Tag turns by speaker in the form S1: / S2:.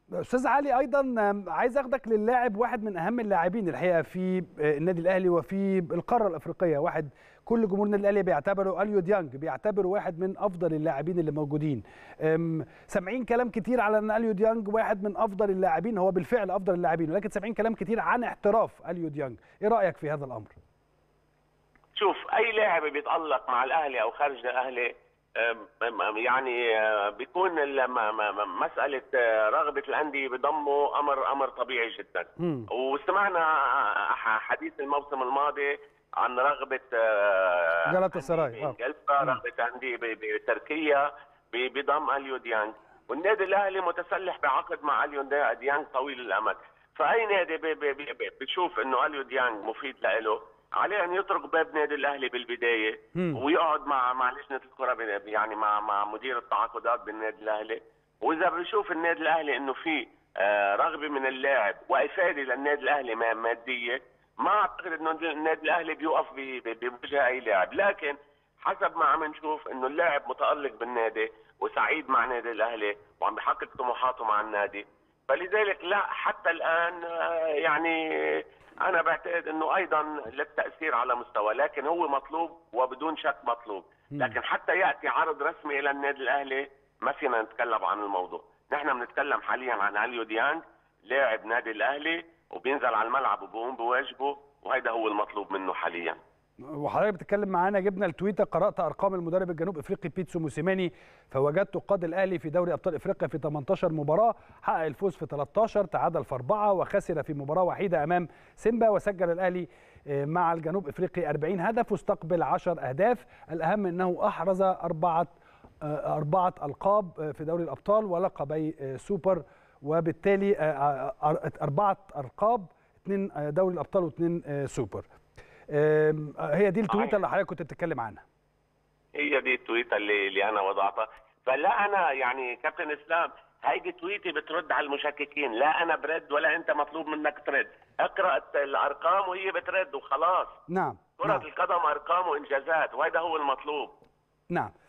S1: استاذ علي ايضا عايز اخدك للاعب واحد من اهم اللاعبين الحقيقه في النادي الاهلي وفي القاره الافريقيه واحد كل جمهور النادي الاهلي بيعتبره اليو ديانج بيعتبره واحد من افضل اللاعبين اللي موجودين سامعين كلام كتير على ان اليو ديانج واحد من افضل اللاعبين هو بالفعل افضل اللاعبين ولكن سامعين كلام كتير عن احتراف اليو ديانج ايه رايك في هذا الامر
S2: شوف اي لاعب بيتالق مع الاهلي او خارج الاهلي يعني بيكون مساله رغبه الانديه بضمه امر امر طبيعي جدا واستمعنا حديث الموسم الماضي عن رغبه
S1: جلاتا سراي
S2: انجلترا رغبه انديه بتركيا بضم اليو ديانج والنادي الاهلي متسلح بعقد مع اليو ديانج طويل الامد فاي نادي بيشوف انه اليو ديانج مفيد له عليه ان يترك باب نادي الاهلي بالبدايه مم. ويقعد مع مع لجنه الكره يعني مع مع مدير التعاقدات بالنادي الاهلي واذا بيشوف النادي الاهلي انه في آه رغبه من اللاعب وافاده للنادي الاهلي ماديه ما اعتقد انه النادي الاهلي بيوقف بوجه اي لاعب لكن حسب ما عم نشوف انه اللاعب متالق بالنادي وسعيد مع النادي الاهلي وعم بيحقق طموحاته مع النادي فلذلك لا حتى الان آه يعني انا بعتقد انه ايضا للتاثير على مستوى لكن هو مطلوب وبدون شك مطلوب لكن حتى ياتي عرض رسمي الى النادي الاهلي ما فينا نتكلم عن الموضوع نحن بنتكلم حاليا عن اليو ديانج لاعب نادي الاهلي وبينزل على الملعب وبيقوم بواجبه وهذا هو المطلوب منه حاليا
S1: وحضرتك بتتكلم معانا جبنا التويته قرات ارقام المدرب الجنوب افريقي بيتسو موسيماني فوجدت قاد الاهلي في دوري ابطال افريقيا في 18 مباراه حقق الفوز في 13 تعادل في 4 وخسر في مباراه وحيده امام سيمبا وسجل الاهلي مع الجنوب افريقي 40 هدف واستقبل 10 اهداف الاهم انه احرز اربعه اربعه القاب في دوري الابطال ولقبي سوبر وبالتالي اربعه القاب اثنين دوري الابطال واثنين سوبر هي دي التويته اللي حضرتك كنت بتتكلم عنها
S2: هي دي التويته اللي, اللي انا وضعتها فلا انا يعني كابتن اسلام هيدي تويتي بترد على المشككين لا انا برد ولا انت مطلوب منك ترد اقرا الارقام وهي بترد وخلاص
S1: نعم
S2: كره
S1: نعم.
S2: القدم ارقام وانجازات وهذا هو المطلوب
S1: نعم